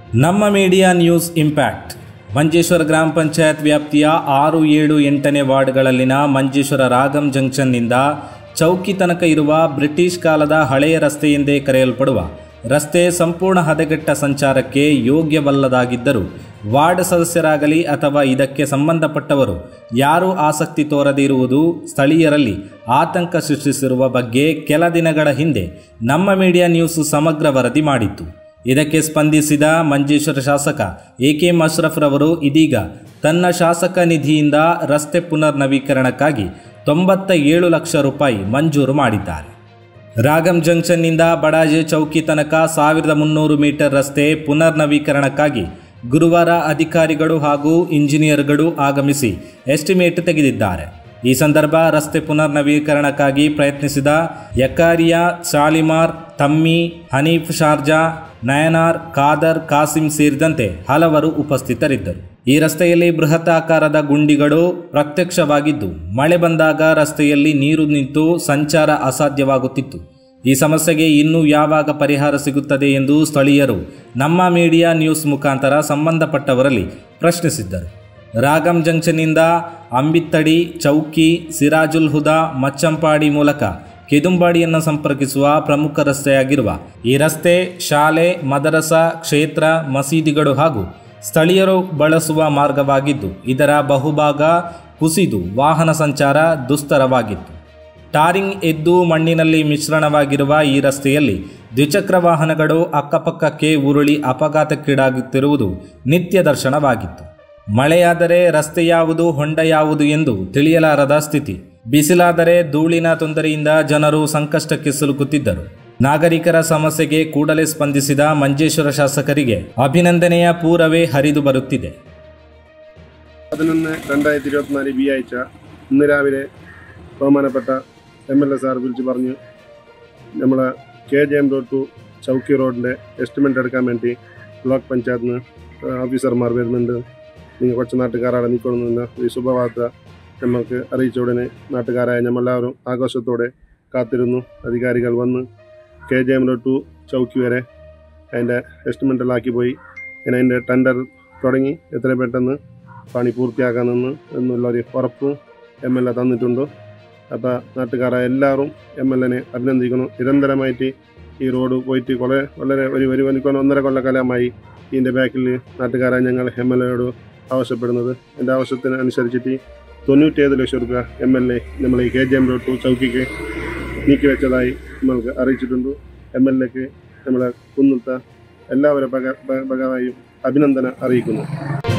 ನಮ್ಮ media news impact Manjeshwar ಗ್ರಾಮ ಪಂಚಾಯತ್ ವ್ಯಾಪ್ತಿಯ ಆರು ಏಳು ಎಂಟನೇ ವಾರ್ಡ್ಗಳಲ್ಲಿನ ಮಂಜೇಶ್ವರ ರಾಗಂ ಜಂಕ್ಷನ್ನಿಂದ ಚೌಕಿ ತನಕ ಇರುವ ಬ್ರಿಟಿಷ್ ಕಾಲದ ಹಳೆಯ ರಸ್ತೆ ಎಂದೇ ಕರೆಯಲ್ಪಡುವ ರಸ್ತೆ ಸಂಪೂರ್ಣ ಹದಗೆಟ್ಟ ಸಂಚಾರಕ್ಕೆ ಯೋಗ್ಯವಲ್ಲದಾಗಿದ್ದರೂ ವಾರ್ಡ್ ಸದಸ್ಯರಾಗಲಿ ಅಥವಾ ಇದಕ್ಕೆ ಸಂಬಂಧಪಟ್ಟವರು ಯಾರೂ ಆಸಕ್ತಿ ತೋರದೇ ಇರುವುದು ಸ್ಥಳೀಯರಲ್ಲಿ ಆತಂಕ ಸೃಷ್ಟಿಸಿರುವ ಬಗ್ಗೆ ಕೆಲ ದಿನಗಳ ಹಿಂದೆ ನಮ್ಮ ಮೀಡಿಯಾ ನ್ಯೂಸ್ ಸಮಗ್ರ ವರದಿ ಮಾಡಿತ್ತು ಇದಕ್ಕೆ ಸ್ಪಂದಿಸಿದ ಮಂಜೇಶ್ವರ ಶಾಸಕ ಎ ಕೆ ಅಶ್ರಫ್ ರವರು ಇದೀಗ ತನ್ನ ಶಾಸಕ ನಿಧಿಯಿಂದ ರಸ್ತೆ ಪುನರ್ ನವೀಕರಣಕ್ಕಾಗಿ ತೊಂಬತ್ತ ಏಳು ಲಕ್ಷ ರೂಪಾಯಿ ಮಂಜೂರು ಮಾಡಿದ್ದಾರೆ ರಾಗಂ ಜಂಕ್ಷನ್ನಿಂದ ಬಡಾಜೆ ಚೌಕಿ ತನಕ ಸಾವಿರದ ಮುನ್ನೂರು ಮೀಟರ್ ರಸ್ತೆ ಪುನರ್ ನವೀಕರಣಕ್ಕಾಗಿ ಗುರುವಾರ ಅಧಿಕಾರಿಗಳು ಹಾಗೂ ಇಂಜಿನಿಯರ್ಗಳು ಆಗಮಿಸಿ ಎಸ್ಟಿಮೇಟ್ ತೆಗೆದಿದ್ದಾರೆ ಈ ಸಂದರ್ಭ ರಸ್ತೆ ಪುನರ್ ನವೀಕರಣಕ್ಕಾಗಿ ಪ್ರಯತ್ನಿಸಿದ ಯಕಾರಿಯಾ ಶಾಲಿಮಾರ್ ತಮ್ಮಿ ಹನೀಫ್ ಶಾರ್ಜಾ ನಯನಾರ್ ಖಾದರ್ ಕಾಸಿಂ ಸೇರಿದಂತೆ ಹಲವರು ಉಪಸ್ಥಿತರಿದ್ದರು ಈ ರಸ್ತೆಯಲ್ಲಿ ಬೃಹತ್ ಆಕಾರದ ಗುಂಡಿಗಳು ಪ್ರತ್ಯಕ್ಷವಾಗಿದ್ದು ಮಳೆ ಬಂದಾಗ ರಸ್ತೆಯಲ್ಲಿ ನೀರು ನಿಂತು ಸಂಚಾರ ಅಸಾಧ್ಯವಾಗುತ್ತಿತ್ತು ಈ ಸಮಸ್ಯೆಗೆ ಇನ್ನೂ ಯಾವಾಗ ಪರಿಹಾರ ಸಿಗುತ್ತದೆ ಎಂದು ಸ್ಥಳೀಯರು ನಮ್ಮ ಮೀಡಿಯಾ ನ್ಯೂಸ್ ಮುಖಾಂತರ ಸಂಬಂಧಪಟ್ಟವರಲ್ಲಿ ಪ್ರಶ್ನಿಸಿದ್ದರು ರಾಗಂ ಜಂಕ್ಷನ್ನಿಂದ ಅಂಬಿತ್ತಡಿ ಚೌಕಿ ಸಿರಾಜುಲ್ ಹುದಾ ಮಚ್ಚಂಪಾಡಿ ಮೂಲಕ ಕೆದುಂಬಾಡಿಯನ್ನು ಸಂಪರ್ಕಿಸುವ ಪ್ರಮುಖ ರಸ್ತೆಯಾಗಿರುವ ಈ ರಸ್ತೆ ಶಾಲೆ ಮದರಸ ಕ್ಷೇತ್ರ ಮಸೀದಿಗಳು ಹಾಗೂ ಸ್ಥಳೀಯರು ಬಳಸುವ ಮಾರ್ಗವಾಗಿದ್ದು ಇದರ ಬಹುಭಾಗ ಕುಸಿದು ವಾಹನ ಸಂಚಾರ ದುಸ್ತರವಾಗಿತ್ತು ಟಾರಿಂಗ್ ಎದ್ದು ಮಣ್ಣಿನಲ್ಲಿ ಮಿಶ್ರಣವಾಗಿರುವ ಈ ರಸ್ತೆಯಲ್ಲಿ ದ್ವಿಚಕ್ರ ವಾಹನಗಳು ಅಕ್ಕಪಕ್ಕಕ್ಕೆ ಉರುಳಿ ಅಪಘಾತಕ್ಕೀಡಾಗುತ್ತಿರುವುದು ನಿತ್ಯ ದರ್ಶನವಾಗಿತ್ತು ಮಳೆಯಾದರೆ ರಸ್ತೆ ಯಾವುದು ಹೊಂಡ ಯಾವುದು ಎಂದು ತಿಳಿಯಲಾರದ ಸ್ಥಿತಿ ಬಿಸಿಲಾದರೆ ಧೂಳಿನ ತೊಂದರೆಯಿಂದ ಜನರು ಸಂಕಷ್ಟಕ್ಕೆ ಸಿಲುಕುತ್ತಿದ್ದರು ನಾಗರಿಕರ ಸಮಸ್ಯೆಗೆ ಕೂಡಲೇ ಸ್ಪಂದಿಸಿದ ಮಂಜೇಶ್ವರ ಶಾಸಕರಿಗೆ ಅಭಿನಂದನೆಯ ಪೂರವೇ ಹರಿದು ಬರುತ್ತಿದೆ പതിനൊന്ന് രണ്ടായിരത്തി ഇരുപത്തിനാല് ബി ആഴ്ച ഇന്ന് രാവിലെ ബഹുമാനപ്പെട്ട എം എൽ എ സാർ വിളിച്ച് പറഞ്ഞു നമ്മളെ K J M road to Chowki റോഡിൻ്റെ എസ്റ്റിമേറ്റ് എടുക്കാൻ വേണ്ടി ബ്ലോക്ക് പഞ്ചായത്തിൽ നിന്ന് ഓഫീസർമാർ വരുന്നുണ്ട് നിങ്ങൾ കുറച്ച് നാട്ടുകാരാണ് നിൽക്കണമെന്ന ഈ ശുഭവാർത്ത നമ്മൾക്ക് അറിയിച്ച ഉടനെ നാട്ടുകാരായ നമ്മളെല്ലാവരും ആഘോഷത്തോടെ കാത്തിരുന്നു അധികാരികൾ വന്ന് K J M road to Chowki വരെ അതിൻ്റെ എസ്റ്റിമേറ്റെല്ലാക്കി പോയി ഇനി അതിൻ്റെ ടെൻഡർ തുടങ്ങി എത്രയും പെട്ടെന്ന് പണി പൂർത്തിയാക്കാമെന്ന് എന്നുള്ള ഒരു ഉറപ്പും എം എൽ എ തന്നിട്ടുണ്ട് അപ്പോൾ നാട്ടുകാരായ എല്ലാവരും എം എൽ എനെ അഭിനന്ദിക്കുന്നു നിരന്തരമായിട്ട് ഈ റോഡ് പോയിട്ട് കുറേ വളരെ ഒരു ഒരു മണിക്കൂർ ഒന്നര കൊല്ലക്കാലമായി ഇതിൻ്റെ ബാക്കിൽ നാട്ടുകാരായ ഞങ്ങൾ എം എൽ എയോട് ആവശ്യപ്പെടുന്നത് എൻ്റെ ആവശ്യത്തിന് അനുസരിച്ചിട്ട് തൊണ്ണൂറ്റേഴ് ലക്ഷം രൂപ എം എൽ എ നമ്മൾ ഈ K G M road to ചൗക്കിക്ക് നീക്കി വെച്ചതായി നമ്മൾക്ക് അറിയിച്ചിട്ടുണ്ട് എം എൽ എക്ക് നമ്മളെ കുന്നത്ത എല്ലാവരുടെ പക പകരമായും അഭിനന്ദനം അറിയിക്കുന്നു